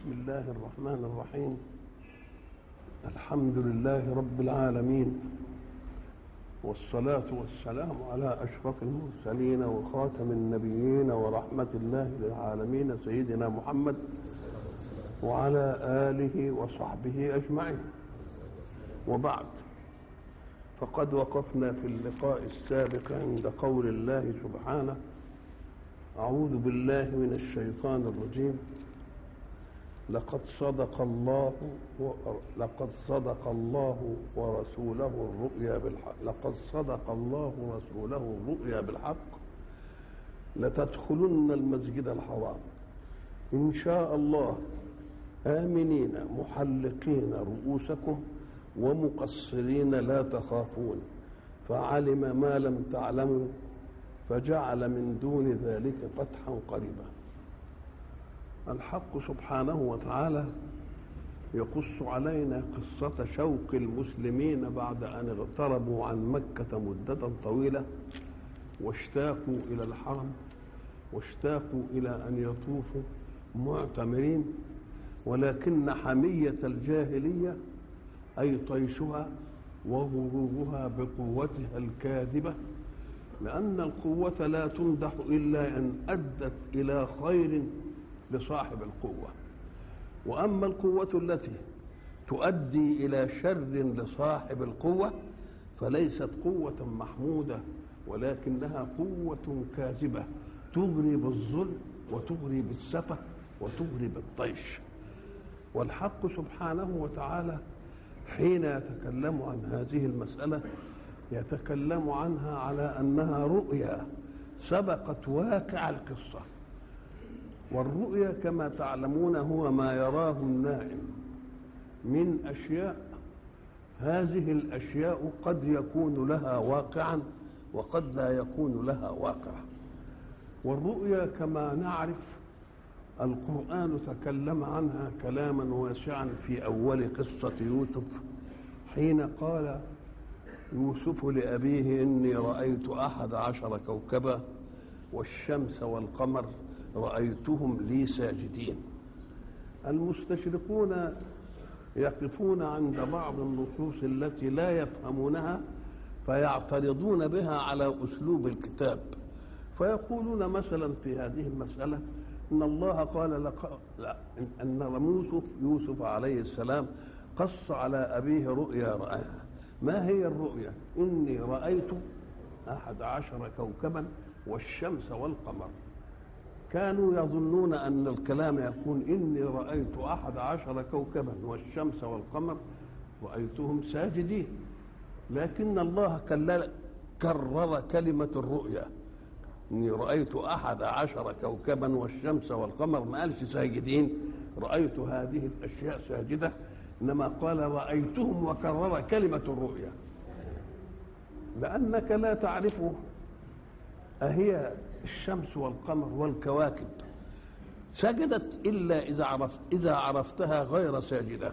بسم الله الرحمن الرحيم الحمد لله رب العالمين والصلاة والسلام على أشرف المرسلين وخاتم النبيين ورحمة الله للعالمين سيدنا محمد وعلى آله وصحبه أجمعين وبعد فقد وقفنا في اللقاء السابق عند قول الله سبحانه أعوذ بالله من الشيطان الرجيم لقد صدق الله و... لقد صدق الله ورسوله الرؤيا بالحق لقد صدق الله ورسوله الرؤيا بالحق لتدخلن المسجد الحرام إن شاء الله آمنين محلقين رؤوسكم ومقصرين لا تخافون فعلم ما لم تعلموا فجعل من دون ذلك فتحا قريبا الحق سبحانه وتعالى يقص علينا قصة شوق المسلمين بعد أن اغتربوا عن مكة مدة طويلة واشتاقوا إلى الحرم واشتاقوا إلى أن يطوفوا معتمرين ولكن حمية الجاهلية أي طيشها وغرورها بقوتها الكاذبة لأن القوة لا تمدح إلا أن أدت إلى خير لصاحب القوة وأما القوة التي تؤدي إلى شر لصاحب القوة فليست قوة محمودة ولكنها قوة كاذبة تغري بالظلم وتغري بالسفة وتغري بالطيش والحق سبحانه وتعالى حين يتكلم عن هذه المسألة يتكلم عنها على أنها رؤيا سبقت واقع القصة والرؤيا كما تعلمون هو ما يراه النائم من أشياء هذه الأشياء قد يكون لها واقعا وقد لا يكون لها واقع والرؤيا كما نعرف القرآن تكلم عنها كلاما واسعا في أول قصة يوسف حين قال يوسف لأبيه إني رأيت أحد عشر كوكبا والشمس والقمر رأيتهم لي ساجدين المستشرقون يقفون عند بعض النصوص التي لا يفهمونها فيعترضون بها على أسلوب الكتاب فيقولون مثلا في هذه المسألة ان الله قال لق... لا ان يوسف يوسف عليه السلام قص على ابيه رؤيا راها ما هي الرؤيا اني رايت احد عشر كوكبا والشمس والقمر كانوا يظنون ان الكلام يكون اني رايت احد عشر كوكبا والشمس والقمر رايتهم ساجدين لكن الله كرر كلمه الرؤيا اني رايت احد عشر كوكبا والشمس والقمر ما قالش ساجدين رايت هذه الاشياء ساجده انما قال رايتهم وكرر كلمه الرؤيا لانك لا تعرف اهي الشمس والقمر والكواكب سجدت الا اذا عرفت اذا عرفتها غير ساجده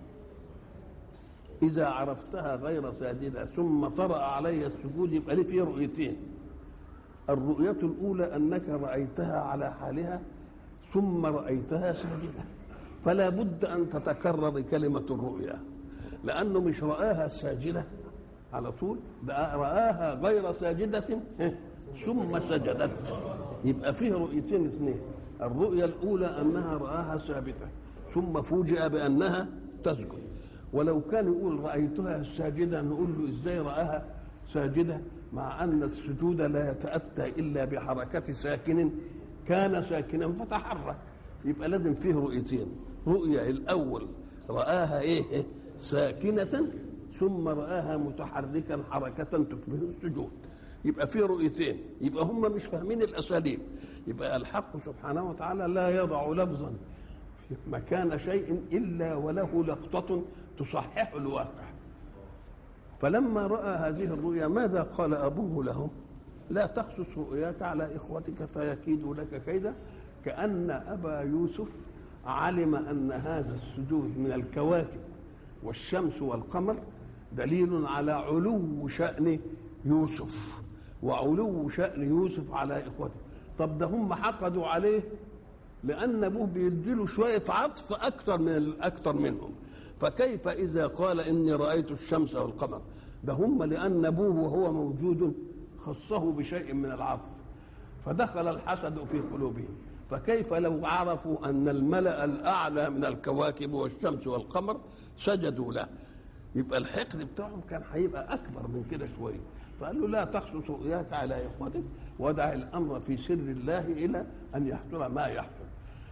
اذا عرفتها غير ساجده ثم طرا علي السجود يبقى لي فيه رؤيتين الرؤية الأولى أنك رأيتها على حالها ثم رأيتها ساجدة فلا بد أن تتكرر كلمة الرؤيا لأنه مش رآها ساجدة على طول ده رآها غير ساجدة ثم سجدت يبقى فيه رؤيتين اثنين الرؤيا الأولى أنها رآها ثابتة ثم فوجئ بأنها تسجد ولو كان يقول رأيتها ساجدة نقول له إزاي رآها ساجدة مع أن السجود لا يتأتى إلا بحركة ساكن كان ساكنا فتحرك يبقى لازم فيه رؤيتين رؤيا الأول رآها إيه ساكنة ثم رآها متحركا حركة تشبه السجود يبقى فيه رؤيتين يبقى هم مش فاهمين الأساليب يبقى الحق سبحانه وتعالى لا يضع لفظا في مكان شيء إلا وله لقطة تصحح الواقع فلما راى هذه الرؤيا ماذا قال ابوه له لا تقصص رؤياك على اخوتك فيكيدوا لك كيدا كان ابا يوسف علم ان هذا السجود من الكواكب والشمس والقمر دليل على علو شان يوسف وعلو شان يوسف على اخوته طب ده هم حقدوا عليه لان ابوه بيديله شويه عطف اكثر من اكثر منهم فكيف اذا قال اني رايت الشمس والقمر ده هم لان ابوه وهو موجود خصه بشيء من العطف فدخل الحسد في قلوبهم فكيف لو عرفوا ان الملا الاعلى من الكواكب والشمس والقمر سجدوا له يبقى الحقد بتاعهم كان هيبقى اكبر من كده شويه فقال له لا تخصص رؤياك على اخوتك ودع الامر في سر الله الى ان يحصل ما يحصل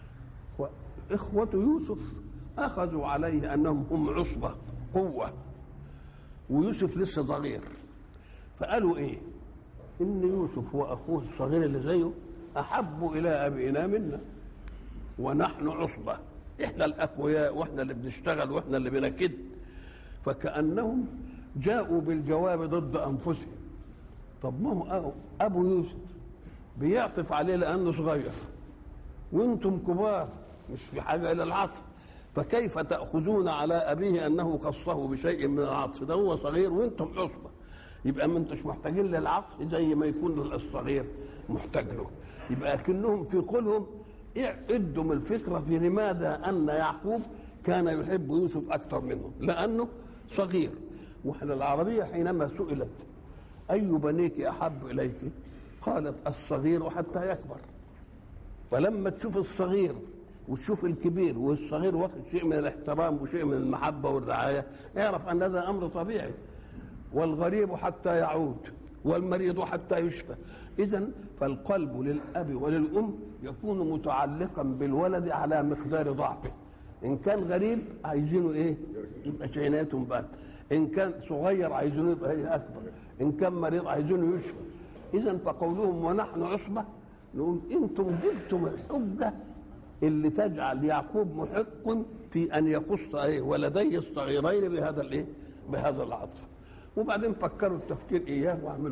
واخوه يوسف اخذوا عليه انهم هم عصبه قوه ويوسف لسه صغير فقالوا ايه ان يوسف واخوه الصغير اللي زيه احب الى ابينا منا ونحن عصبه احنا الاقوياء واحنا اللي بنشتغل واحنا اللي بنكد فكانهم جاءوا بالجواب ضد انفسهم طب ما هو ابو يوسف بيعطف عليه لانه صغير وانتم كبار مش في حاجه الى العطف فكيف تاخذون على ابيه انه خصه بشيء من العطف ده هو صغير وانتم عصبه يبقى ما انتش محتاجين للعطف زي ما يكون الصغير محتاج له يبقى كأنهم في قولهم ادوا الفكره في لماذا ان يعقوب كان يحب يوسف اكثر منه لانه صغير واحنا العربيه حينما سئلت اي بنيك احب اليك قالت الصغير حتى يكبر فلما تشوف الصغير وتشوف الكبير والصغير واخد شيء من الاحترام وشيء من المحبه والرعايه اعرف ان هذا امر طبيعي والغريب حتى يعود والمريض حتى يشفى اذا فالقلب للاب وللام يكون متعلقا بالولد على مقدار ضعفه ان كان غريب عايزينه ايه يبقى شيناتهم بقى ان كان صغير عايزينه يبقى ايه اكبر ان كان مريض عايزينه يشفى اذا فقولهم ونحن عصبه نقول انتم جبتم الحجه اللي تجعل يعقوب محق في ان يخص ايه ولديه الصغيرين بهذا الايه بهذا العطف وبعدين فكروا التفكير اياه واعملوا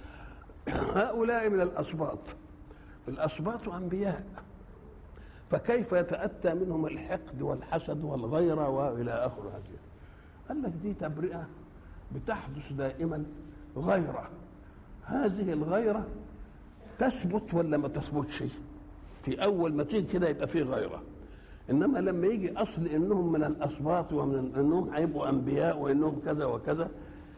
هؤلاء من الاسباط الاسباط انبياء فكيف يتاتى منهم الحقد والحسد والغيره والى اخر هذه قال لك دي تبرئه بتحدث دائما غيره هذه الغيره تثبت ولا ما تثبتش في اول ما تيجي كده يبقى فيه غيره انما لما يجي اصل انهم من الاسباط ومن انهم هيبقوا انبياء وانهم كذا وكذا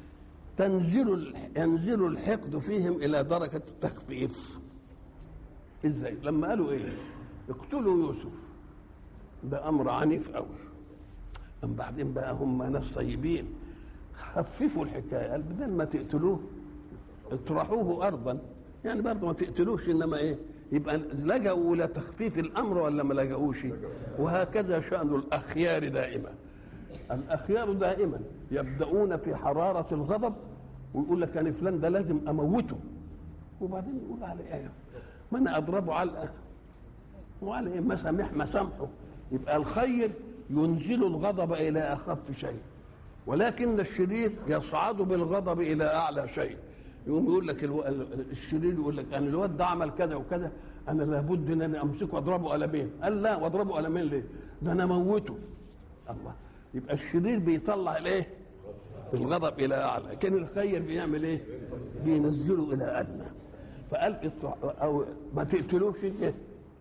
تنزل ينزل الحقد فيهم الى درجه التخفيف ازاي لما قالوا ايه اقتلوا يوسف ده امر عنيف قوي أم بعدين بقى هم ناس طيبين خففوا الحكايه قال بدل ما تقتلوه اطرحوه ارضا يعني برضه ما تقتلوش انما ايه يبقى لجأوا الى تخفيف الامر ولا ما لجأوش وهكذا شأن الاخيار دائما الاخيار دائما يبدأون في حرارة الغضب ويقول لك انا فلان ده لازم اموته وبعدين يقول على ايه ما انا اضربه علقه وعلى ايه مسامح مسامحه يبقى الخير ينزل الغضب الى اخف شيء ولكن الشرير يصعد بالغضب الى اعلى شيء يقوم يقول لك الو... الشرير يقول لك انا الواد ده عمل كذا وكذا انا لابد ان انا امسكه واضربه قلمين قال لا واضربه قلمين ليه؟ ده انا اموته الله يبقى الشرير بيطلع الايه؟ الغضب الى اعلى كان الخير بيعمل ايه؟ بينزله الى ادنى فقال او ما تقتلوش إيه؟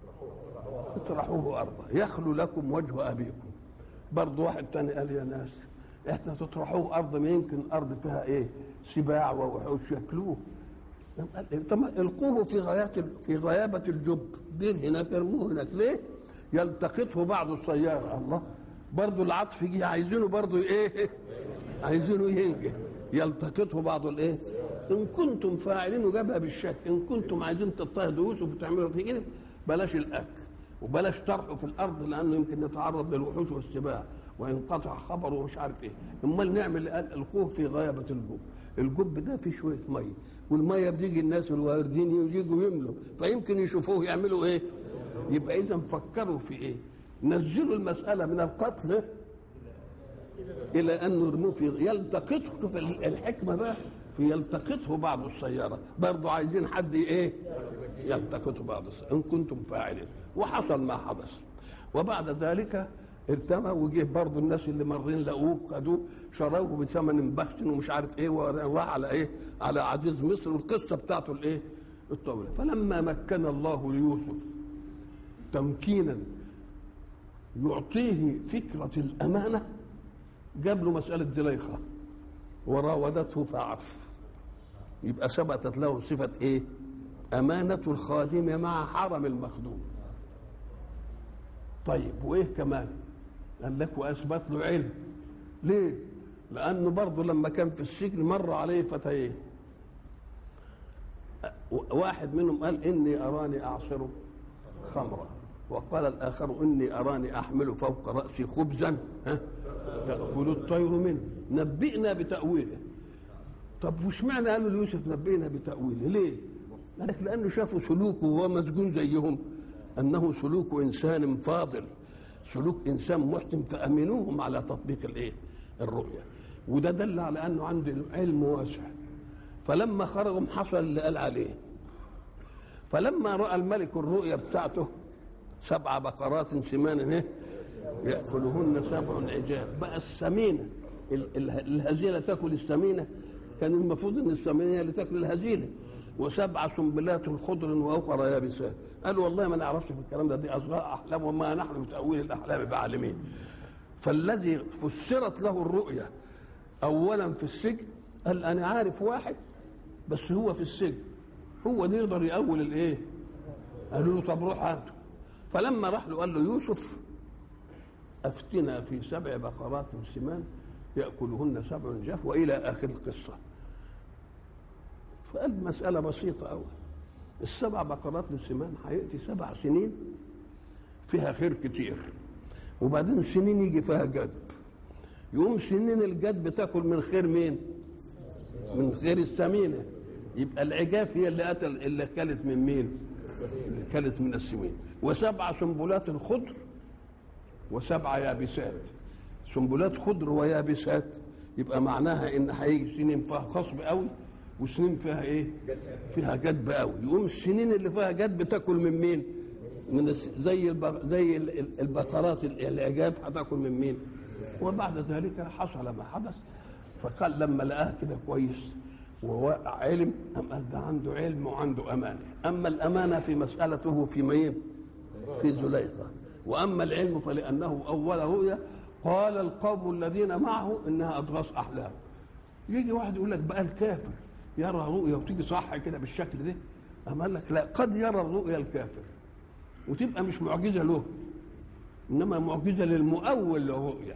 اطرحوه ارضا يخلو لكم وجه ابيكم برضه واحد تاني قال يا ناس احنا تطرحوه ارض ما يمكن ارض فيها ايه سباع ووحوش ياكلوه طب القوه في غايات في غيابه الجب بين هناك ارموه هناك ليه؟ يلتقطه بعض السياره الله برضه العطف يجي عايزينه برضه ايه؟ عايزينه ينجح يلتقطه بعض الايه؟ ان كنتم فاعلين وجابها بالشك ان كنتم عايزين تضطهدوا يوسف وتعملوا في كده بلاش الاكل وبلاش طرحه في الارض لانه يمكن يتعرض للوحوش والسباع وينقطع خبره ومش عارف ايه امال نعمل قال القوه في غيابه الجب الجب ده فيه شويه ميه والميه بتيجي الناس الواردين يجوا يملوا فيمكن يشوفوه يعملوا ايه يبقى اذا فكروا في ايه نزلوا المساله من القتل الى ان يرموه في يلتقطه في الحكمه بقى في يلتقطه بعض السياره برضه عايزين حد ايه يلتقطه بعض السيارة. ان كنتم فاعلين وحصل ما حدث وبعد ذلك ارتمى وجه برضه الناس اللي مارين لقوه خدوه شروه بثمن بخس ومش عارف ايه وراح على ايه على عزيز مصر والقصه بتاعته الايه الطويله فلما مكن الله ليوسف تمكينا يعطيه فكرة الأمانة جاب له مسألة زليخة وراودته فعف يبقى ثبتت له صفة إيه؟ أمانة الخادم مع حرم المخدوم طيب وإيه كمان؟ قال لك وأثبت له علم ليه؟ لأنه برضه لما كان في السجن مر عليه فتيين واحد منهم قال إني أراني أعصر خمرا وقال الآخر إني أراني أحمل فوق رأسي خبزا ها يأكل الطير منه نبئنا بتأويله طب وش معنى قالوا ليوسف نبئنا بتأويله ليه؟ قال لك لأنه شافوا سلوكه وهو مسجون زيهم أنه سلوك إنسان فاضل سلوك إنسان محسن فأمنوهم على تطبيق الإيه؟ الرؤية وده دل على أنه عنده علم واسع فلما خرجوا حصل اللي قال عليه فلما راى الملك الرؤيا بتاعته سبع بقرات سمان ايه ياكلهن سبع عجاب بقى السمينه الهزيله تاكل السمينه كان المفروض ان السمينه هي اللي تاكل الهزيله وسبع سنبلات خضر واخرى يابسات قالوا والله ما نعرفش في الكلام ده دي اصغاء احلام وما نحن بتاويل الاحلام بعالمين فالذي فسرت له الرؤيا اولا في السجن قال انا عارف واحد بس هو في السجن هو اللي يقدر يأول الايه قالوا له طب روح هاته فلما راح له قال له يوسف افتنا في سبع بقرات سمان ياكلهن سبع جاف والى اخر القصه فقال مساله بسيطه قوي السبع بقرات السمان هياتي سبع سنين فيها خير كتير وبعدين سنين يجي فيها جدب يقوم سنين الجدب تاكل من خير مين من خير السمينه يبقى العجاف هي اللي قتل اللي كلت من مين اللي كلت من السمين وسبع سنبلات خضر وسبع يابسات سنبلات خضر ويابسات يبقى معناها ان هيجي سنين فيها خصب قوي وسنين فيها ايه فيها جدب قوي يقوم السنين اللي فيها جدب تاكل من مين من زي البق... زي البقرات العجاف هتاكل من مين وبعد ذلك حصل ما حدث فقال لما لقاه كده كويس ووقع علم أم قال ده عنده علم وعنده أمانة أما الأمانة في مسألته في مين في زليخة وأما العلم فلأنه أول رؤيا قال القوم الذين معه إنها أضغاث أحلام يجي واحد يقول لك بقى الكافر يرى رؤيا وتيجي صح كده بالشكل ده أما قال لك لا قد يرى الرؤيا الكافر وتبقى مش معجزة له إنما معجزة للمؤول للرؤيا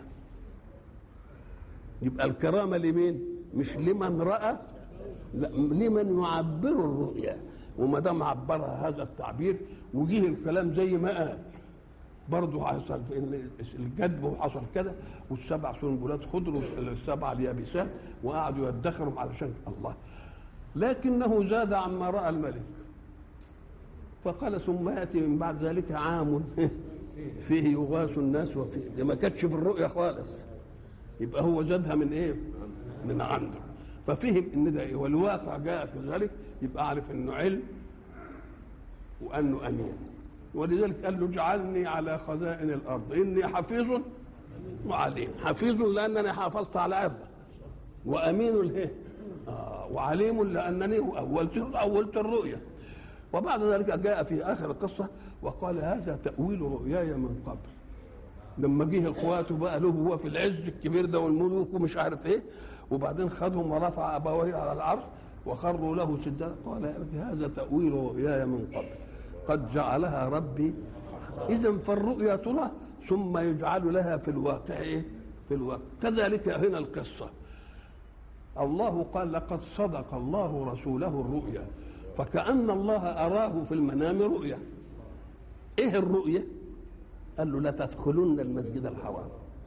يبقى الكرامة لمين؟ مش لمن رأى لا لمن يعبر الرؤيا وما دام عبرها هذا التعبير وجيه الكلام زي ما قال برضه حصل الجدب وحصل كده والسبع سنبلات خضر والسبع اليابسات وقعدوا يدخروا علشان الله لكنه زاد عما راى الملك فقال ثم ياتي من بعد ذلك عام فيه يغاث الناس وفيه دي ما كانتش في الرؤيا خالص يبقى هو زادها من ايه؟ من عنده ففهم ان ده ايه والواقع جاء كذلك يبقى عارف انه علم وانه امين ولذلك قال له اجعلني على خزائن الارض اني حفيظ وعليم حفيظ لانني حافظت على عرضه وامين له آه وعليم لانني اولت اولت الرؤيا وبعد ذلك جاء في اخر القصه وقال هذا تاويل رؤياي من قبل لما جه اخواته بقى له هو في العز الكبير ده والملوك ومش عارف ايه وبعدين خدهم ورفع ابويه على العرش وخروا له سجدا قال يا ابت هذا تاويل رؤياي من قبل قد جعلها ربي اذا فالرؤيا ترى ثم يجعل لها في الواقع ايه في الواقع كذلك هنا القصه الله قال لقد صدق الله رسوله الرؤيا فكأن الله أراه في المنام رؤيا إيه الرؤيا قال له لا تدخلن المسجد الحرام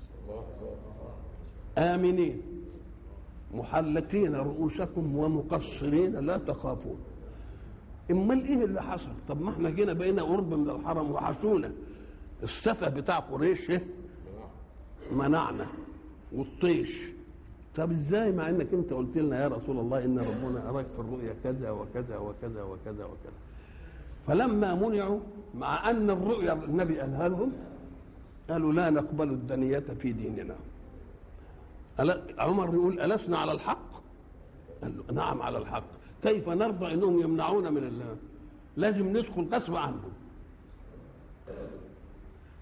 آمنين محلقين رؤوسكم ومقصرين لا تخافون امال ايه اللي حصل طب ما احنا جينا بقينا قرب من الحرم وحشونا السفه بتاع قريش ايه منعنا والطيش طب ازاي مع انك انت قلت لنا يا رسول الله ان ربنا اراك في الرؤيا كذا وكذا وكذا وكذا وكذا فلما منعوا مع ان الرؤيا النبي قالها لهم قالوا لا نقبل الدنية في ديننا عمر يقول ألسنا على الحق قال له نعم على الحق كيف نرضى انهم يمنعونا من الله لازم ندخل غصب عنهم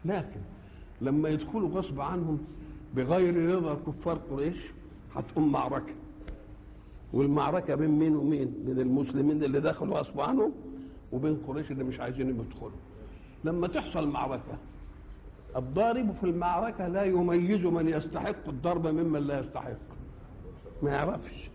لكن لما يدخلوا غصب عنهم بغير رضا كفار قريش هتقوم معركه والمعركه بين مين ومين؟ بين المسلمين اللي دخلوا غصب عنهم وبين قريش اللي مش عايزين يدخلوا لما تحصل معركه الضارب في المعركه لا يميز من يستحق الضرب ممن لا يستحق ما يعرفش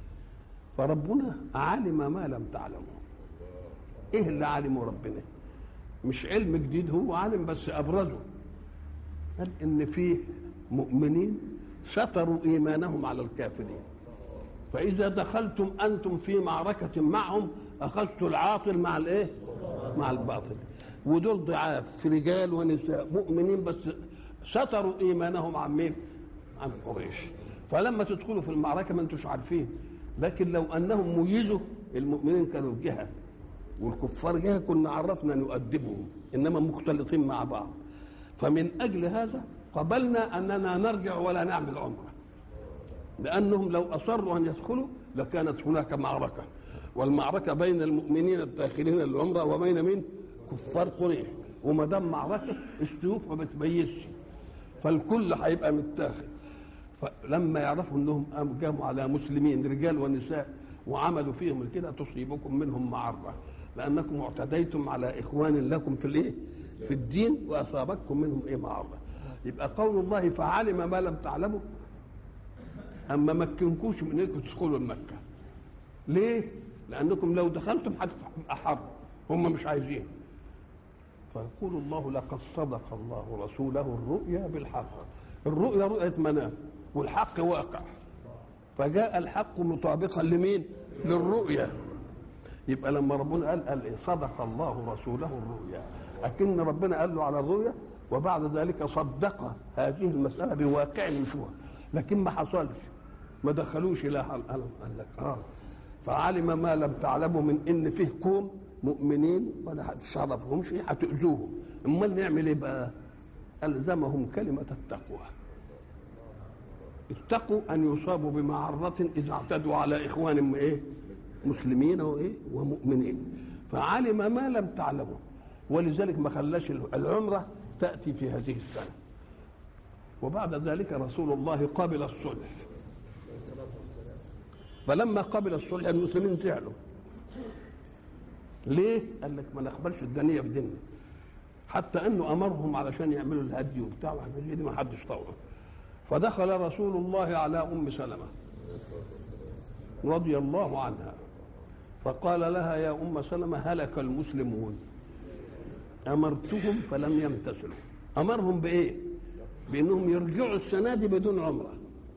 فربنا علم ما لم تعلموا ايه اللي علمه ربنا مش علم جديد هو عالم بس ابرزه قال ان فيه مؤمنين ستروا ايمانهم على الكافرين فاذا دخلتم انتم في معركه معهم اخذتوا العاطل مع الايه مع الباطل ودول ضعاف في رجال ونساء مؤمنين بس ستروا ايمانهم عن مين عن قريش فلما تدخلوا في المعركه ما انتوش عارفين لكن لو انهم ميزوا المؤمنين كانوا في جهه والكفار جهه كنا عرفنا نؤدبهم انما مختلطين مع بعض فمن اجل هذا قبلنا اننا نرجع ولا نعمل عمره لانهم لو اصروا ان يدخلوا لكانت هناك معركه والمعركه بين المؤمنين الداخلين العمره وبين مين؟ كفار قريش وما دام معركه السيوف ما بتميزش فالكل هيبقى متاخد فلما يعرفوا انهم قاموا على مسلمين رجال ونساء وعملوا فيهم كده تصيبكم منهم معره لانكم اعتديتم على اخوان لكم في الايه؟ في الدين واصابتكم منهم ايه معره يبقى قول الله فعلم ما لم تعلموا اما مكنكوش من انكم تدخلوا مكه ليه؟ لانكم لو دخلتم هتبقى حرب هم مش عايزين فيقول الله لقد صدق الله رسوله الرؤيا بالحق الرؤيا رؤية منام والحق واقع فجاء الحق مطابقا لمين للرؤيا يبقى لما ربنا قال قال إيه؟ صدق الله رسوله الرؤيا لكن ربنا قال له على الرؤيا وبعد ذلك صدق هذه المسألة بواقع يشوها لكن ما حصلش ما دخلوش لا قال قال لك اه فعلم ما لم تعلموا من ان فيه قوم مؤمنين ولا هتشرفهمش هتؤذوهم امال نعمل ايه بقى الزمهم كلمه التقوى اتقوا ان يصابوا بمعره اذا اعتدوا على اخوان ايه مسلمين وايه ومؤمنين فعلم ما لم تعلموا ولذلك ما خلاش العمره تاتي في هذه السنه وبعد ذلك رسول الله قبل الصلح فلما قبل الصلح المسلمين زعلوا ليه؟ قال لك ما نقبلش الدنيا في ديننا حتى انه امرهم علشان يعملوا الهدي وبتاع وعمل دي ما حدش طوع فدخل رسول الله على ام سلمه رضي الله عنها فقال لها يا ام سلمه هلك المسلمون امرتهم فلم يمتثلوا امرهم بايه؟ بانهم يرجعوا السنه دي بدون عمره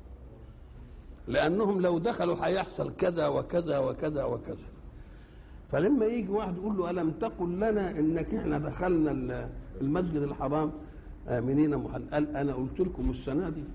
لانهم لو دخلوا هيحصل كذا وكذا وكذا وكذا فلما يجي واحد يقول له الم تقل لنا انك احنا دخلنا المسجد الحرام امنين محل قال انا قلت لكم السنه دي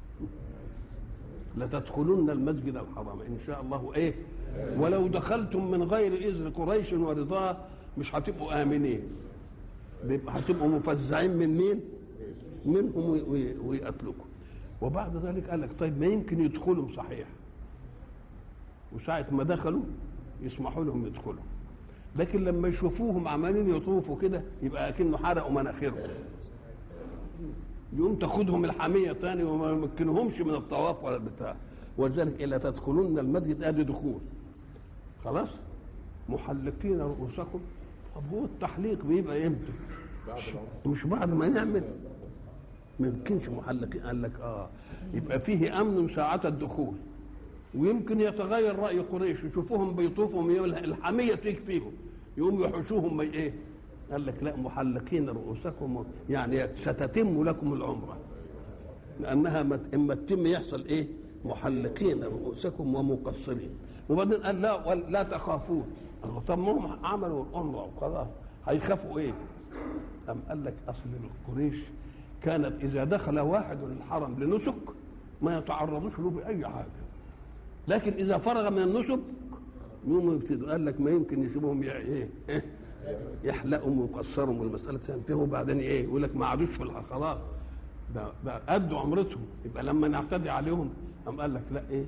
لتدخلن المسجد الحرام ان شاء الله ايه ولو دخلتم من غير اذن قريش ورضاه مش هتبقوا امنين هتبقوا مفزعين من مين منهم ويقتلكم وبعد ذلك قال لك طيب ما يمكن يدخلوا صحيح وساعة ما دخلوا يسمحوا لهم يدخلوا لكن لما يشوفوهم عمالين يطوفوا كده يبقى اكنه حرقوا مناخيرهم يقوم تاخدهم الحمية تاني وما يمكنهمش من الطواف ولا البتاع ولذلك إلا تدخلون المسجد ادي دخول خلاص محلقين رؤوسكم طب هو التحليق بيبقى امتى؟ مش بعد ما نعمل ما يمكنش محلقين قال لك اه يبقى فيه امن ساعة الدخول ويمكن يتغير راي قريش يشوفوهم بيطوفوا الحميه تكفيهم يقوم يحشوهم ايه قال لك لا محلقين رؤوسكم يعني ستتم لكم العمره لانها اما تتم يحصل ايه محلقين رؤوسكم ومقصرين وبعدين قال لا لا تخافون طب ما هم عملوا العمره وخلاص هيخافوا ايه؟ أم قال لك اصل القريش كانت اذا دخل واحد الحرم لنسك ما يتعرضوش له باي حاجه لكن اذا فرغ من النسب يوم يبتدوا قال لك ما يمكن يسيبوهم ايه يحلقهم ويقصرهم والمساله تنتهي وبعدين ايه يقول لك ما عادوش في خلاص ده ده ادوا عمرتهم يبقى لما نعتدي عليهم قام قال لك لا ايه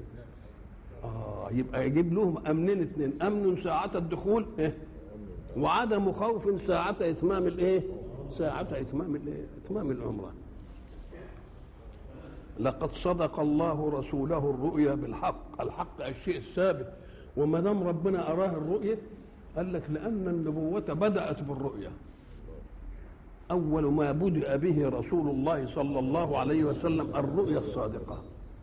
اه يبقى يجيب لهم امنين اثنين امن ساعة الدخول إيه؟ وعدم خوف ساعة اتمام الايه ساعة إتمام الإيه؟ إتمام العمرة لقد صدق الله رسوله الرؤيا بالحق الحق الشيء الثابت وما دام ربنا أراه الرؤية قال لك لأن النبوة بدأت بالرؤيا أول ما بدأ به رسول الله صلى الله عليه وسلم الرؤيا الصادقة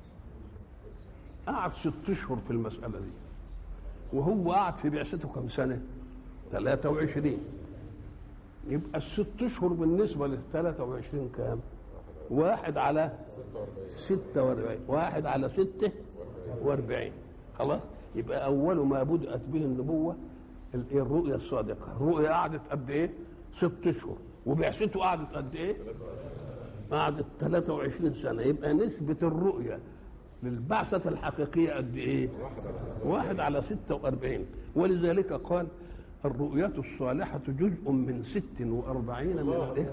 قعد ست أشهر في المسألة دي وهو قعد في بعثته كم سنة 23 يبقى الست أشهر بالنسبة لل 23 كام واحد على 46 واحد على 46 خلاص يبقى أول ما بدأت به النبوة الرؤيا الصادقة الرؤيا قعدت قد إيه ست أشهر وبعثته قعدت قد ايه؟ قعدت 23 سنه يبقى نسبه الرؤيه للبعثة الحقيقية قد إيه؟ واحد على ستة وأربعين ولذلك قال الرؤية الصالحة جزء من ست وأربعين من الإيه؟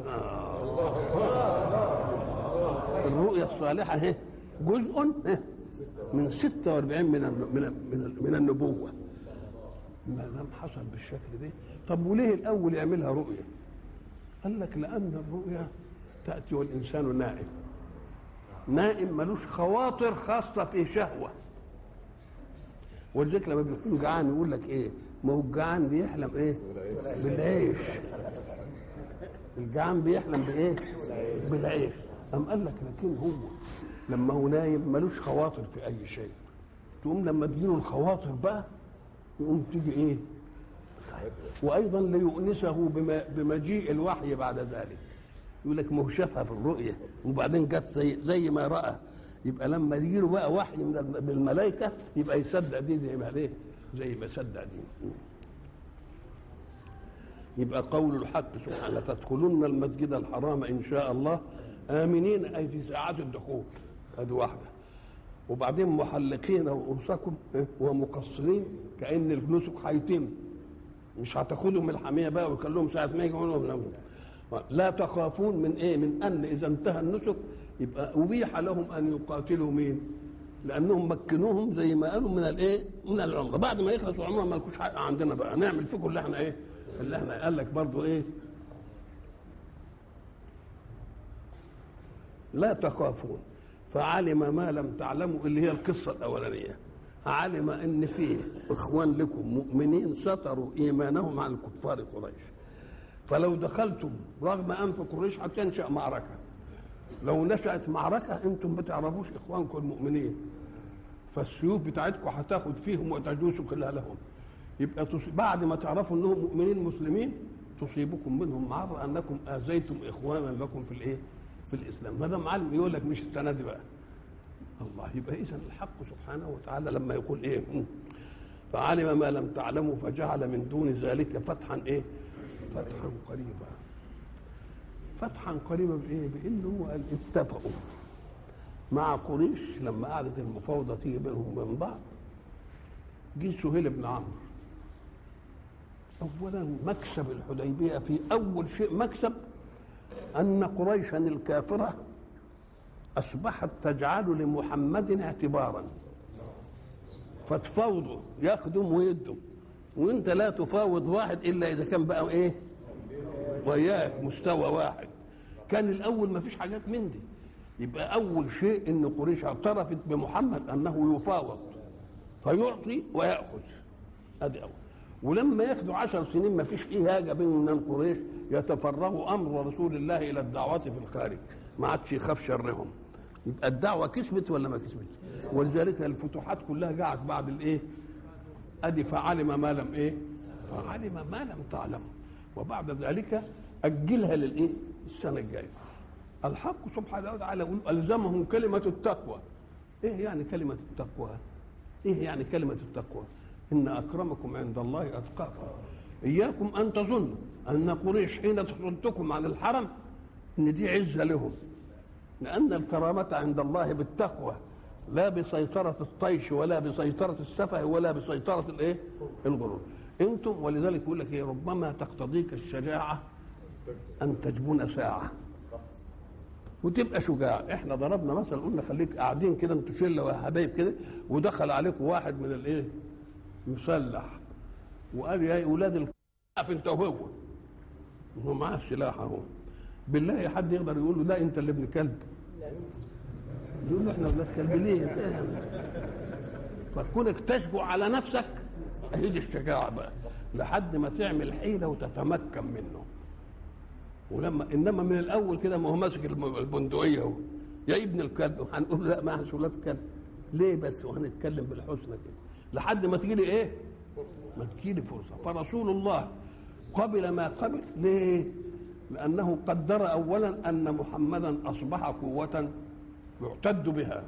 آه. الرؤية الصالحة هي جزء من ستة وأربعين من من من, من النبوة ما دام حصل بالشكل ده طب وليه الأول يعملها رؤية؟ قال لك لأن الرؤيا تأتي والإنسان نائم نائم ملوش خواطر خاصة في شهوة ولذلك لما بيكون جعان يقول لك ايه ما هو الجعان بيحلم ايه بالعيش الجعان بيحلم بايه بالعيش قام قال لك لكن هو لما هو نايم ملوش خواطر في اي شيء تقوم لما تجيله الخواطر بقى يقوم تيجي ايه وايضا ليؤنسه بما بمجيء الوحي بعد ذلك يقول لك ما هو شافها في الرؤيه وبعدين جت زي, زي ما راى يبقى لما يجي له بقى وحي من الملائكه يبقى يصدق دي زي ما ليه زي ما صدق دي يبقى قول الحق سبحانه تدخلن المسجد الحرام ان شاء الله امنين اي في ساعات الدخول هذه واحده وبعدين محلقين رؤوسكم ومقصرين كان النسك هيتم مش هتاخدهم الحميه بقى ويخلوهم ساعه ما يجوا لا تخافون من ايه من ان اذا انتهى النسك يبقى ابيح لهم ان يقاتلوا مين لانهم مكنوهم زي ما قالوا من الايه من العمره بعد ما يخلصوا العمره ما لكوش حق عندنا بقى نعمل فيكم اللي احنا ايه اللي احنا قال لك برضه ايه لا تخافون فعلم ما لم تعلموا اللي هي القصه الاولانيه علم ان فيه اخوان لكم مؤمنين ستروا ايمانهم عن كفار قريش فلو دخلتم رغم انف قريش هتنشا معركه لو نشات معركه انتم ما تعرفوش اخوانكم المؤمنين فالسيوف بتاعتكم هتاخد فيهم وتجوسوا خلالهم يبقى بعد ما تعرفوا انهم مؤمنين مسلمين تصيبكم منهم معره انكم اذيتم اخوانا لكم في الايه؟ في الاسلام ما دام علم يقول لك مش السنه دي بقى الله يبقى اذا الحق سبحانه وتعالى لما يقول ايه فعلم ما لم تعلموا فجعل من دون ذلك فتحا ايه فتحا قريبا فتحا قريبا بايه بانه هو قال اتفقوا مع قريش لما قعدت المفاوضه تيجي بينهم وبين بعض جه سهيل بن عمرو اولا مكسب الحديبيه في اول شيء مكسب ان قريشا الكافره اصبحت تجعل لمحمد اعتبارا فتفاوضوا يخدم ويدم وانت لا تفاوض واحد الا اذا كان بقى ايه وياك مستوى واحد كان الاول ما فيش حاجات من دي يبقى اول شيء ان قريش اعترفت بمحمد انه يفاوض فيعطي وياخذ ادي اول ولما ياخدوا عشر سنين ما فيش فيه حاجه بين قريش يتفرغ امر رسول الله الى الدعوات في الخارج ما عادش يخاف شرهم يبقى الدعوه كسبت ولا ما كسبت ولذلك الفتوحات كلها جاءت بعد الايه ادي فعلم ما لم ايه فعلم ما لم تعلم وبعد ذلك اجلها للايه السنه الجايه الحق سبحانه وتعالى يقول الزمهم كلمه التقوى ايه يعني كلمه التقوى ايه يعني كلمه التقوى ان اكرمكم عند الله اتقاكم اياكم ان تظنوا ان قريش حين تصدكم عن الحرم ان دي عزه لهم لان الكرامه عند الله بالتقوى لا بسيطرة الطيش ولا بسيطرة السفه ولا بسيطرة الايه؟ الغرور. انتم ولذلك يقول لك ايه ربما تقتضيك الشجاعة ان تجبن ساعة. وتبقى شجاع، احنا ضربنا مثلا قلنا خليك قاعدين كده انتوا شله وحبايب كده ودخل عليكم واحد من الايه؟ مسلح وقال يا اولاد الكهف انت وهو. هو معاه السلاح اهو بالله حد يقدر يقول له لا انت اللي ابن كلب يقول له احنا ولاد كلب ليه فكونك تشجع على نفسك هي دي الشجاعه بقى لحد ما تعمل حيله وتتمكن منه ولما انما من الاول كده ما هو ماسك البندقيه هو يا ابن الكلب هنقول لا ما احنا ولاد كلب ليه بس وهنتكلم بالحسنى كده لحد ما تجي لي ايه ما تجي لي فرصه فرسول الله قبل ما قبل ليه لانه قدر اولا ان محمدا اصبح قوه يعتد بها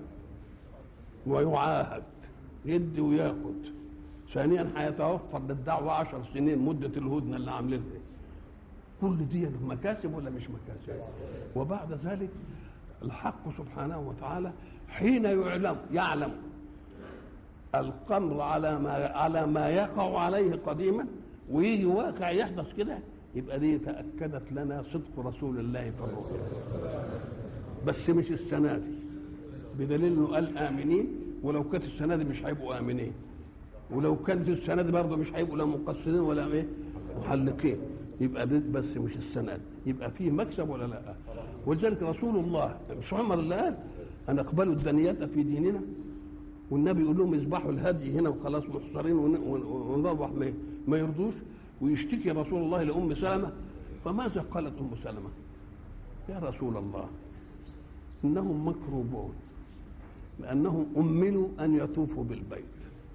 ويعاهد يدي وياخد ثانيا هيتوفر للدعوه عشر سنين مده الهدنه اللي عاملينها كل دي مكاسب ولا مش مكاسب وبعد ذلك الحق سبحانه وتعالى حين يعلم يعلم القمر على ما على ما يقع عليه قديما ويجي واقع يحدث كده يبقى دي تاكدت لنا صدق رسول الله في الرؤيا بس مش السنه دي بدليل انه قال امنين ولو كانت السنه دي مش هيبقوا امنين ولو كانت السنه دي برضه مش هيبقوا لا مقصرين ولا ايه محلقين يبقى بس مش السنه دي يبقى فيه مكسب ولا لا ولذلك رسول الله مش عمر اللي قال ان اقبلوا الدنيات في ديننا والنبي يقول لهم اذبحوا الهدي هنا وخلاص محصرين ونروح ما يرضوش ويشتكي رسول الله لام سلمه فماذا قالت ام سلمه؟ يا رسول الله انهم مكروبون لانهم امنوا ان يطوفوا بالبيت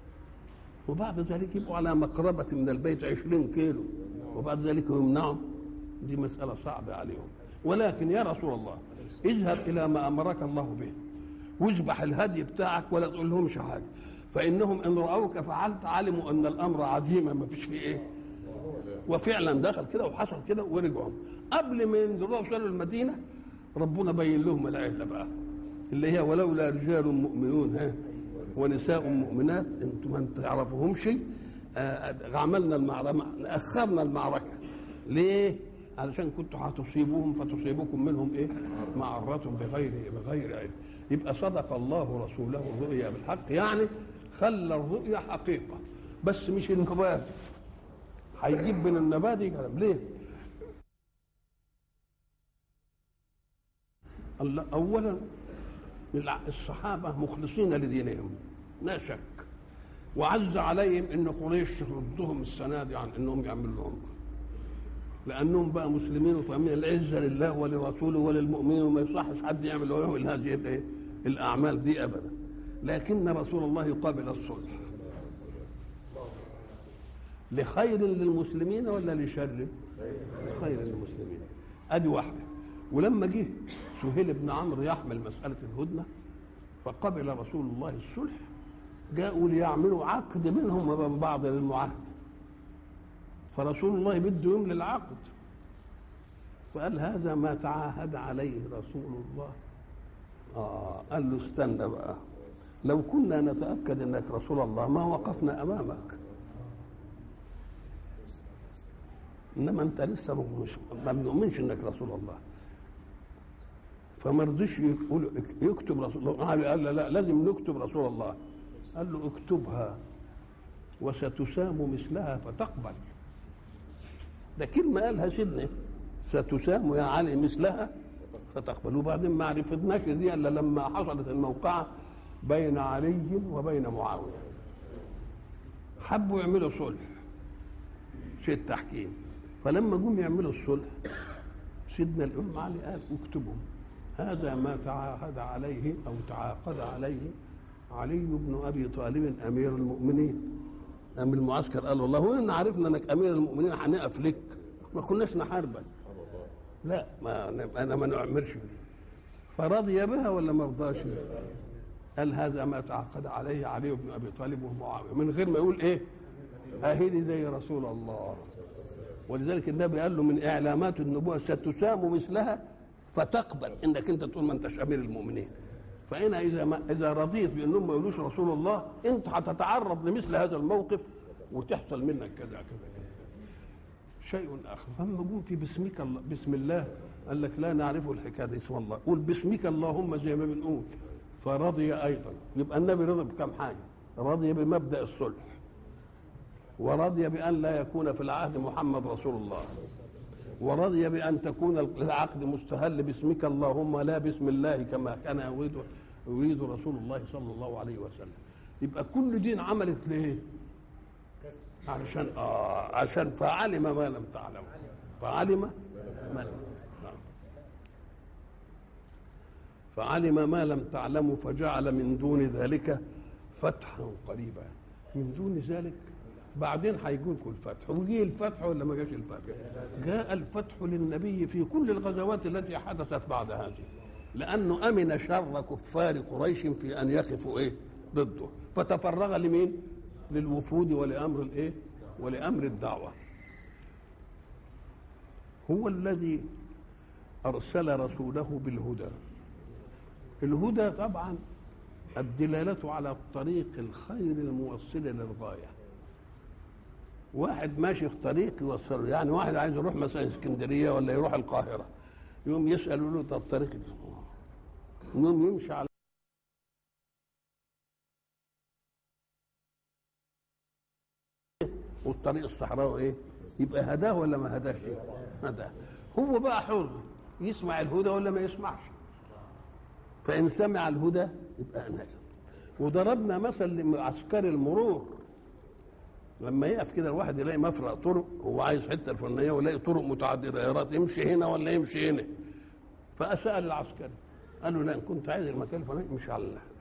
وبعد ذلك يبقوا على مقربة من البيت عشرين كيلو وبعد ذلك يمنعهم دي مسألة صعبة عليهم ولكن يا رسول الله اذهب إلى ما أمرك الله به واذبح الهدي بتاعك ولا تقول لهمش حاجة فإنهم إن رأوك فعلت علموا أن الأمر عزيمة ما فيش فيه إيه وفعلا دخل كده وحصل كده ورجعوا قبل ما ينزلوا وصلوا المدينة ربنا بين لهم العلة بقى اللي هي ولولا رجال مؤمنون ها ونساء مؤمنات انتم ما تعرفوهم شيء عملنا المعركة أخرنا المعركة ليه؟ علشان كنتوا هتصيبوهم فتصيبكم منهم ايه؟ معرة بغير بغير علم يبقى صدق الله رسوله الرؤيا بالحق يعني خلى الرؤيا حقيقة بس مش النبات هيجيب من النبات كلام ليه؟ أولا الصحابة مخلصين لدينهم لا شك وعز عليهم ان قريش ردهم السنه دي عن انهم يعملوا لهم لانهم بقى مسلمين وفاهمين العزه لله ولرسوله وللمؤمنين وما يصحش حد يعمل لهم هذه الايه؟ الاعمال دي ابدا لكن رسول الله يقابل الصلح لخير للمسلمين ولا لشر؟ لخير للمسلمين ادي واحده ولما جه سهيل بن عمرو يحمل مساله الهدنه فقبل رسول الله الصلح جاءوا ليعملوا عقد منهم وبين بعض للمعاهده فرسول الله بده يملي العقد فقال هذا ما تعاهد عليه رسول الله آه قال له استنى بقى لو كنا نتأكد أنك رسول الله ما وقفنا أمامك إنما أنت لسه مش ما بنؤمنش أنك رسول الله فما رضيش يقول يكتب رسول الله قال لا, لا لازم نكتب رسول الله قال له اكتبها وستسام مثلها فتقبل ده كلمة قالها سيدنا ستسام يا علي مثلها فتقبل وبعدين ما عرفناش دي الا لما حصلت الموقعة بين علي وبين معاوية حبوا يعملوا صلح شيء التحكيم فلما جم يعملوا الصلح سيدنا الإمام علي قال اكتبوا هذا ما تعاهد عليه أو تعاقد عليه علي بن ابي طالب امير المؤمنين امير المعسكر قال والله وين عرفنا انك امير المؤمنين هنقف لك ما كناش نحاربك لا ما انا ما نعمرش فرضي بها ولا ما رضاش قال هذا ما تعاقد عليه علي بن ابي طالب ومعاويه من غير ما يقول ايه اهدي زي رسول الله ولذلك النبي قال له من اعلامات النبوه ستسام مثلها فتقبل انك انت تقول ما انتش امير المؤمنين فهنا اذا ما اذا رضيت بانهم ما يقولوش رسول الله انت هتتعرض لمثل هذا الموقف وتحصل منك كذا كذا كذا شيء اخر فلما جم في باسمك الله بسم الله قال لك لا نعرف الحكايه دي اسم الله قول باسمك اللهم زي ما بنقول فرضي ايضا يبقى النبي رضي بكم حاجه رضي بمبدا الصلح ورضي بان لا يكون في العهد محمد رسول الله ورضي بأن تكون العقد مستهل باسمك اللهم لا باسم الله كما كان يريد يريد رسول الله صلى الله عليه وسلم يبقى كل دين عملت ليه؟ علشان آه عشان فعلم ما لم تعلم فعلم ما لم نعم. فعلم ما لم تعلموا فجعل من دون ذلك فتحا قريبا من دون ذلك بعدين هيجي لكم الفتح وجي الفتح ولا ما جاش الفتح جاء الفتح للنبي في كل الغزوات التي حدثت بعد هذه لانه امن شر كفار قريش في ان يقفوا ايه ضده فتفرغ لمين للوفود ولامر الايه ولامر الدعوه هو الذي ارسل رسوله بالهدى الهدى طبعا الدلاله على الطريق الخير الموصل للغايه واحد ماشي في طريق يوصله يعني واحد عايز يروح مثلا اسكندريه ولا يروح القاهره يقوم يسال له طب الطريق يقوم يمشي على والطريق الصحراوي ايه يبقى هداه ولا ما هداش هداه هو بقى حر يسمع الهدى ولا ما يسمعش فان سمع الهدى يبقى نجم وضربنا مثل لعسكري المرور لما يقف كده الواحد يلاقي مفرق طرق هو عايز حته الفلانيه ويلاقي طرق متعدده يا رات يمشي هنا ولا يمشي هنا فسال العسكري قال له لا ان كنت عايز المكان الفلاني امشي على الله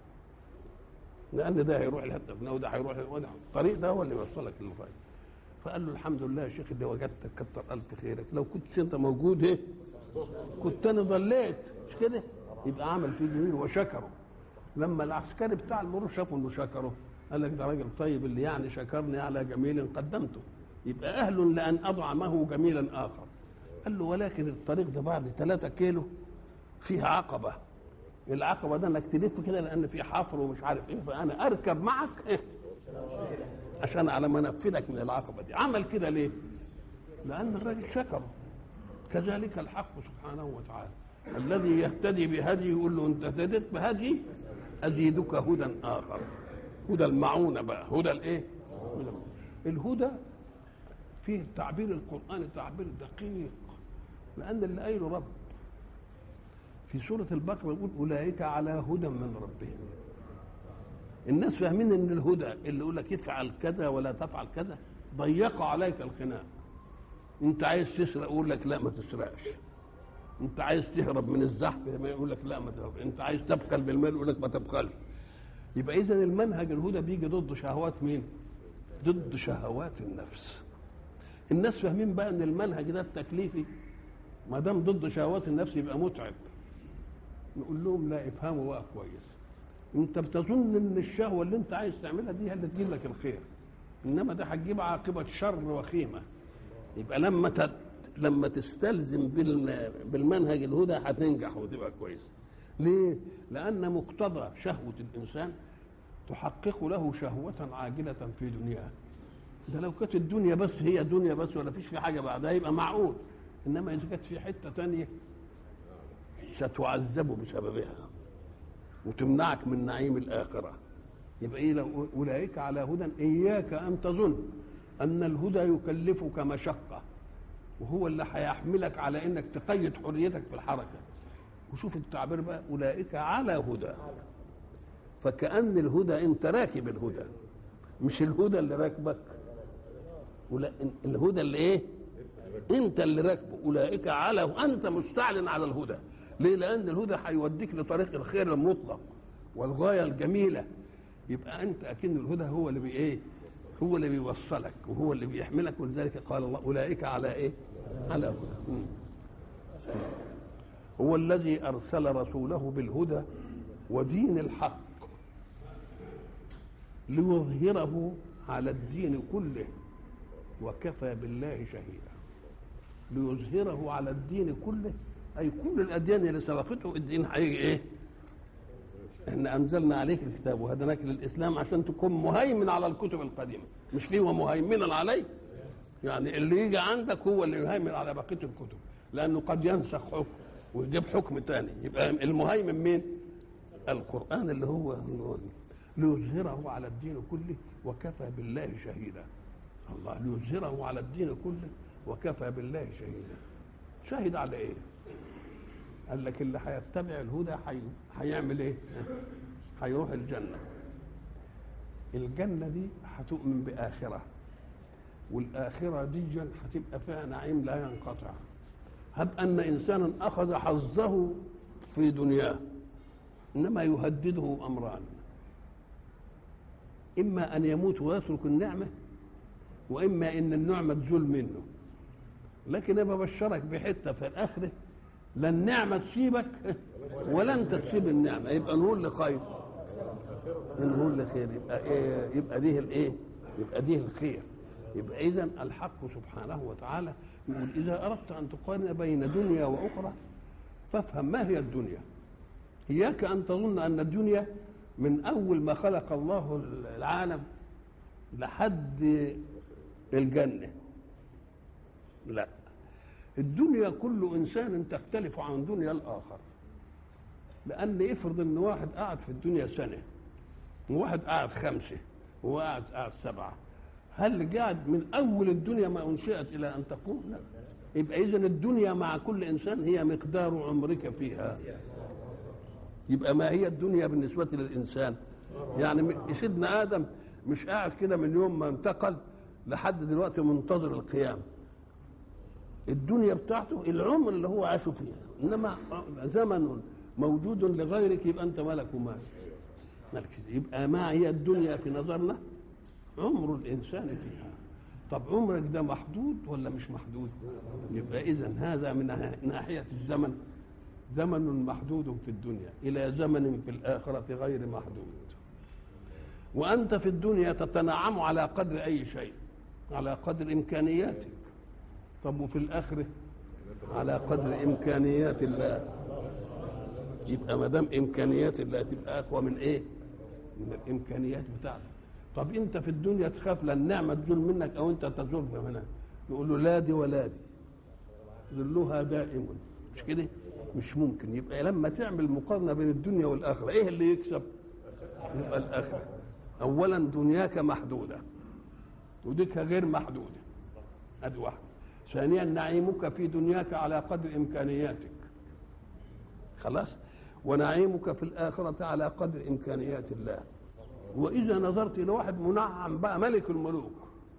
لان ده هيروح الحته الفلانيه وده هيروح وده الطريق ده هو اللي يوصلك للغايه فقال له الحمد لله يا شيخ اللي وجدتك كتر الف خيرك لو كنت انت موجود ايه كنت انا ضليت مش كده يبقى عمل فيه جميل وشكره لما العسكري بتاع المرور شافوا انه شكره قال لك ده راجل طيب اللي يعني شكرني على جميل قدمته يبقى اهل لان اضعمه جميلا اخر قال له ولكن الطريق ده بعد ثلاثة كيلو فيه عقبه العقبه ده انك تلف كده لان في حفر ومش عارف ايه فانا اركب معك إيه؟ عشان على ما انفذك من العقبه دي عمل كده ليه؟ لان الراجل شكره كذلك الحق سبحانه وتعالى الذي يهتدي بهدي يقول له انت اهتديت بهدي ازيدك هدى اخر هدى المعونه بقى هدى الايه؟ الهدى فيه التعبير القراني تعبير دقيق لان اللي قايله رب في سوره البقره يقول اولئك على هدى من ربهم الناس فاهمين ان الهدى اللي يقول لك افعل كذا ولا تفعل كذا ضيق عليك الخناق انت عايز تسرق يقول لك لا ما تسرقش انت عايز تهرب من الزحف يقول لك لا ما تهرب انت عايز تبخل بالمال يقول لك ما تبخلش يبقى اذا المنهج الهدى بيجي ضد شهوات مين ضد شهوات النفس الناس فاهمين بقى ان المنهج ده التكليفي ما دام ضد شهوات النفس يبقى متعب نقول لهم لا افهموا بقى كويس انت بتظن ان الشهوه اللي انت عايز تعملها دي هي اللي تجيب لك الخير انما ده هتجيب عاقبه شر وخيمه يبقى لما تت... لما تستلزم بال... بالمنهج الهدى هتنجح وتبقى كويس ليه؟ لأن مقتضى شهوة الإنسان تحقق له شهوة عاجلة في دنياه ده لو كانت الدنيا بس هي دنيا بس ولا فيش في حاجة بعدها يبقى معقول إنما إذا كانت في حتة تانية ستعذب بسببها وتمنعك من نعيم الآخرة يبقى إيه لو أولئك على هدى إياك أن تظن أن الهدى يكلفك مشقة وهو اللي هيحملك على إنك تقيد حريتك في الحركة وشوف التعبير بقى أولئك على هدى فكأن الهدى أنت راكب الهدى مش الهدى اللي راكبك ولا الهدى اللي ايه انت اللي راكبه اولئك على انت مستعلن على الهدى ليه لان الهدى هيوديك لطريق الخير المطلق والغايه الجميله يبقى انت اكن الهدى هو اللي بي ايه هو اللي بيوصلك وهو اللي بيحملك ولذلك قال الله اولئك على ايه على هدى هو الذي ارسل رسوله بالهدى ودين الحق ليظهره على الدين كله وكفى بالله شهيدا ليظهره على الدين كله اي كل الاديان اللي سبقته الدين هيجي ايه احنا انزلنا عليك الكتاب وهدناك للاسلام عشان تكون مهيمن على الكتب القديمه مش ليه ومهيمنا عليه يعني اللي يجي عندك هو اللي يهيمن على بقيه الكتب لانه قد ينسخ حكم ويجيب حكم تاني يبقى المهيمن مين القران اللي هو ليظهره على الدين كله وكفى بالله شهيدا الله ليظهره على الدين كله وكفى بالله شهيدا شهد على ايه قال لك اللي هيتبع الهدى حي... هيعمل ايه هيروح الجنه الجنه دي هتؤمن باخره والاخره دي هتبقى فيها نعيم لا ينقطع هب ان انسانا اخذ حظه في دنياه انما يهدده امران اما ان يموت ويترك النعمه واما ان النعمه تزول منه لكن انا ببشرك بحته في الاخره لا النعمه تسيبك ولا انت تسيب النعمه يبقى نقول لخير نقول لخير يبقى إيه يبقى دي الايه يبقى دي الخير يبقى اذا الحق سبحانه وتعالى يقول اذا اردت ان تقارن بين دنيا واخرى فافهم ما هي الدنيا اياك ان تظن ان الدنيا من اول ما خلق الله العالم لحد الجنه لا الدنيا كل انسان تختلف عن دنيا الاخر لان افرض ان واحد قاعد في الدنيا سنه وواحد قاعد خمسه وواحد قاعد سبعه هل قاعد من اول الدنيا ما انشئت الى ان تقوم لا يبقى اذا الدنيا مع كل انسان هي مقدار عمرك فيها يبقى ما هي الدنيا بالنسبه للانسان يعني سيدنا ادم مش قاعد كده من يوم ما انتقل لحد دلوقتي منتظر القيامه الدنيا بتاعته العمر اللي هو عاشه فيها انما زمن موجود لغيرك يبقى انت ملك ومال ملك يبقى ما هي الدنيا في نظرنا عمر الانسان فيها طب عمرك ده محدود ولا مش محدود يبقى اذا هذا من ناحيه الزمن زمن محدود في الدنيا الى زمن في الاخره غير محدود وانت في الدنيا تتنعم على قدر اي شيء على قدر امكانياتك طب وفي الاخره على قدر امكانيات الله يبقى ما دام امكانيات الله تبقى اقوى من ايه من الامكانيات بتاعتك طب انت في الدنيا تخاف لا النعمه تزول منك او انت تزول منها يقول له لا دي ولا دي ذلها دائم مش كده مش ممكن يبقى لما تعمل مقارنه بين الدنيا والاخره ايه اللي يكسب يبقى الاخره اولا دنياك محدوده وديك غير محدوده ادي واحده ثانيا نعيمك في دنياك على قدر امكانياتك خلاص ونعيمك في الآخرة على قدر إمكانيات الله وإذا نظرت إلى واحد منعم بقى ملك الملوك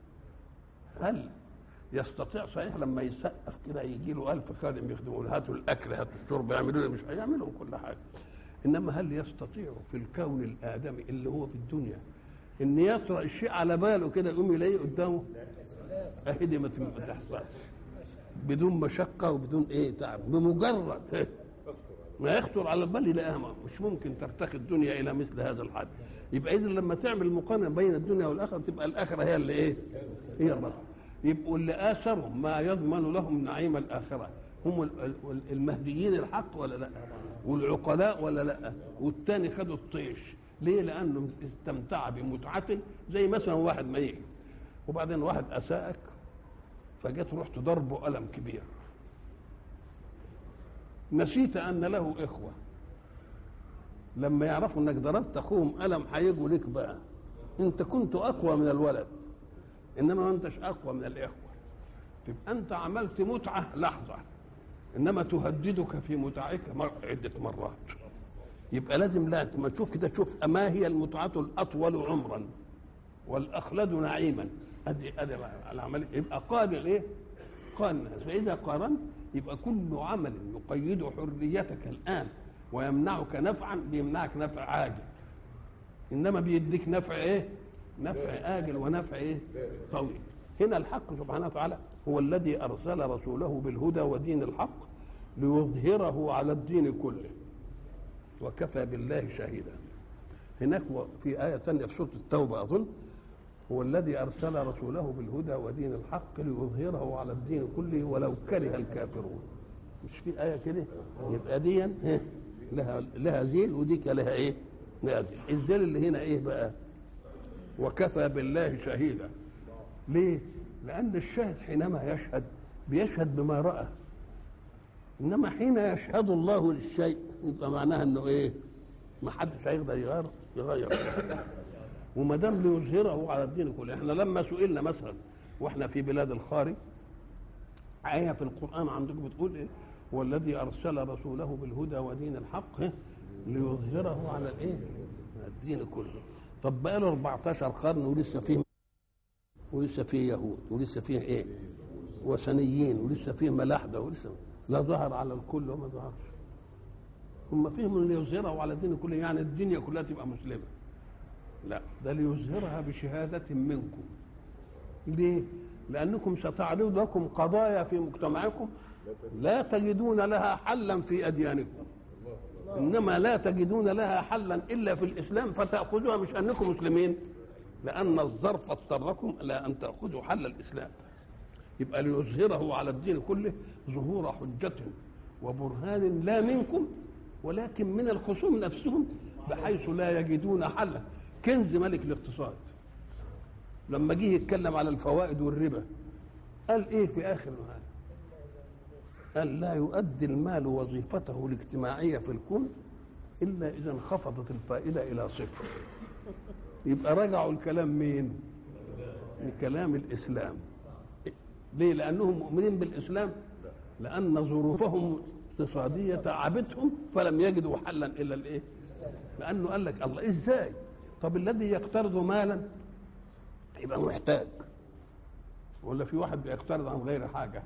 هل يستطيع صحيح لما يسقف كده يجي له ألف خادم يخدموا له هاتوا الأكل هاتوا الشرب يعملوا له مش هيعملوا كل حاجة إنما هل يستطيع في الكون الآدمي اللي هو في الدنيا إن يطرأ الشيء على باله كده يقوم يلاقيه قدامه أهي دي ما تحصلش بدون مشقة وبدون إيه تعب بمجرد ما يخطر على البال يلاقيها مش ممكن ترتقي الدنيا الى مثل هذا الحد يبقى اذا لما تعمل مقارنه بين الدنيا والاخره تبقى الاخره هي اللي ايه؟ هي الرب يبقوا اللي اثرهم ما يضمن لهم نعيم الاخره هم المهديين الحق ولا لا؟ والعقلاء ولا لا؟ والتاني خدوا الطيش ليه؟ لانه استمتع بمتعه زي مثلا واحد ما يجي وبعدين واحد اساءك فجيت رحت ضربه الم كبير نسيت ان له اخوه لما يعرفوا انك ضربت اخوهم الم هيجوا لك بقى انت كنت اقوى من الولد انما ما انتش اقوى من الاخوه تبقى انت عملت متعه لحظه انما تهددك في متعك عده مرات يبقى لازم لا ما تشوف كده تشوف ما هي المتعه الاطول عمرا والاخلد نعيما ادي ادي العمل يبقى قابل ايه؟ قارن فاذا قارنت يبقى كل عمل يقيد حريتك الان ويمنعك نفعا بيمنعك نفع عاجل انما بيديك نفع ايه نفع اجل ونفع ايه طويل هنا الحق سبحانه وتعالى هو الذي ارسل رسوله بالهدى ودين الحق ليظهره على الدين كله وكفى بالله شهيدا هناك في آية ثانية في سورة التوبة أظن هو الذي أرسل رسوله بالهدى ودين الحق ليظهره على الدين كله ولو كره الكافرون مش في آية كده يبقى دي لها لها ذيل وديك لها إيه؟ لها ذيل الذيل اللي هنا إيه بقى؟ وكفى بالله شهيدا ليه؟ لأن الشاهد حينما يشهد بيشهد بما رأى إنما حين يشهد الله للشيء يبقى معناها إنه إيه؟ ما حدش هيقدر يغير يغير وما دام ليظهره على الدين كله احنا لما سئلنا مثلا واحنا في بلاد الخارج آية في القرآن عندكم بتقول إيه والذي أرسل رسوله بالهدى ودين الحق إيه؟ ليظهره على الإيه الدين كله طب بقى له 14 قرن ولسه فيه ولسه فيه يهود ولسه فيه إيه وثنيين ولسه فيه ملاحدة ولسه لا ظهر على الكل وما ظهرش هم فيهم اللي يظهره على الدين كله يعني الدنيا كلها تبقى مسلمة لا ده ليظهرها بشهادة منكم ليه؟ لأنكم ستعرض لكم قضايا في مجتمعكم لا تجدون لها حلا في أديانكم إنما لا تجدون لها حلا إلا في الإسلام فتأخذوها مش أنكم مسلمين لأن الظرف اضطركم إلى أن تأخذوا حل الإسلام يبقى ليظهره على الدين كله ظهور حجة وبرهان لا منكم ولكن من الخصوم نفسهم بحيث لا يجدون حلا كنز ملك الاقتصاد لما جه يتكلم على الفوائد والربا قال ايه في اخر هذا قال لا يؤدي المال وظيفته الاجتماعية في الكون إلا إذا انخفضت الفائدة إلى صفر يبقى رجعوا الكلام مين لكلام الإسلام ليه لأنهم مؤمنين بالإسلام لأن ظروفهم اقتصادية تعبتهم فلم يجدوا حلا إلا الإيه لأنه قال لك الله إزاي طب الذي يقترض مالا يبقى محتاج ولا في واحد بيقترض عن غير حاجة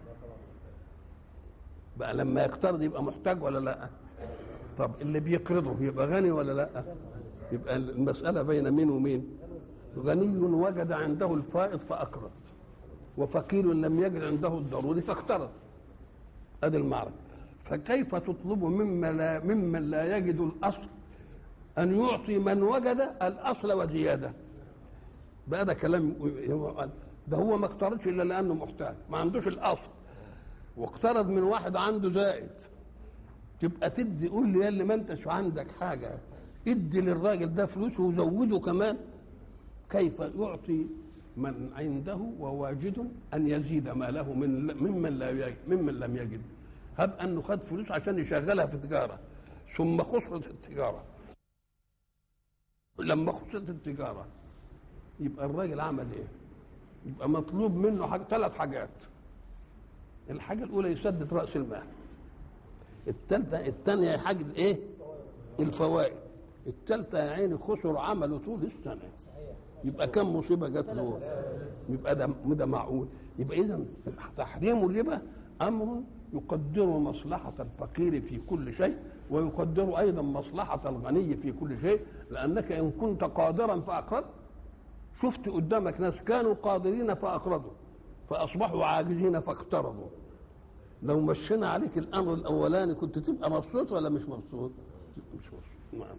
بقى لما يقترض يبقى محتاج ولا لا طب اللي بيقرضه يبقى غني ولا لا يبقى المسألة بين مين ومين غني وجد عنده الفائض فأقرض وفقير لم يجد عنده الضروري فاقترض ادي المعركة فكيف تطلب ممن لا ممن لا يجد الاصل ان يعطي من وجد الاصل وزياده بقى ده كلام ده هو ما اقترضش الا لانه محتاج ما عندوش الاصل واقترض من واحد عنده زائد تبقى تدي قول لي اللي ما انتش عندك حاجه ادي للراجل ده فلوسه وزوده كمان كيف يعطي من عنده وواجد ان يزيد ماله من ممن لا يجد ممن لم يجد هب انه خد فلوس عشان يشغلها في تجاره ثم خسرت التجاره لما خسرت التجاره يبقى الراجل عمل ايه؟ يبقى مطلوب منه حاجة ثلاث حاجات الحاجه الاولى يسدد راس المال الثالثه الثانيه حاجه ايه؟ الفوائد الثالثه يا عيني خسر عمله طول السنه يبقى كم مصيبه جات له يبقى ده ده معقول يبقى اذا تحريم الربا امر يقدر مصلحه الفقير في كل شيء ويقدر ايضا مصلحه الغني في كل شيء لانك ان كنت قادرا فاقرضت شفت قدامك ناس كانوا قادرين فاقرضوا فاصبحوا عاجزين فاقترضوا لو مشينا عليك الامر الاولاني كنت تبقى مبسوط ولا مش مبسوط؟ مش مبسوط نعم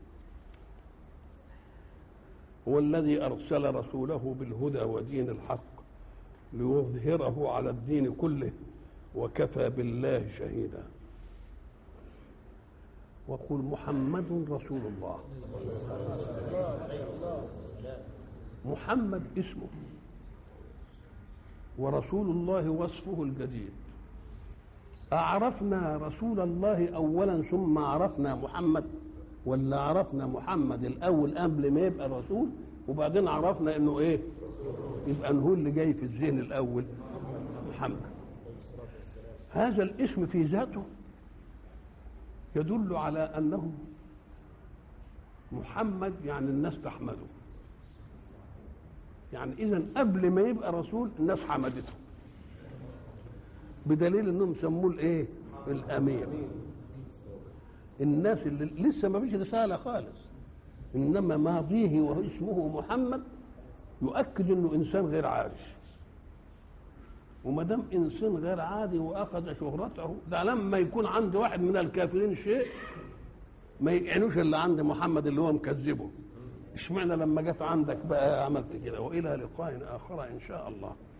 هو الذي ارسل رسوله بالهدى ودين الحق ليظهره على الدين كله وكفى بالله شهيدا وقل محمد رسول الله محمد اسمه ورسول الله وصفه الجديد أعرفنا رسول الله أولا ثم عرفنا محمد ولا عرفنا محمد الأول قبل ما يبقى رسول وبعدين عرفنا إنه إيه يبقى هو اللي جاي في الذهن الأول محمد هذا الاسم في ذاته يدل على أنه محمد يعني الناس تحمده يعني اذا قبل ما يبقى رسول الناس حمدته بدليل انهم سموه الايه الامين الناس اللي لسه ما فيش رساله خالص انما ماضيه واسمه محمد يؤكد انه انسان غير عادي وما دام انسان غير عادي واخذ شهرته ده لما يكون عند واحد من الكافرين شيء ما يعنوش اللي عند محمد اللي هو مكذبه اشمعنى لما جت عندك بقى عملت كده والى لقاء اخر ان شاء الله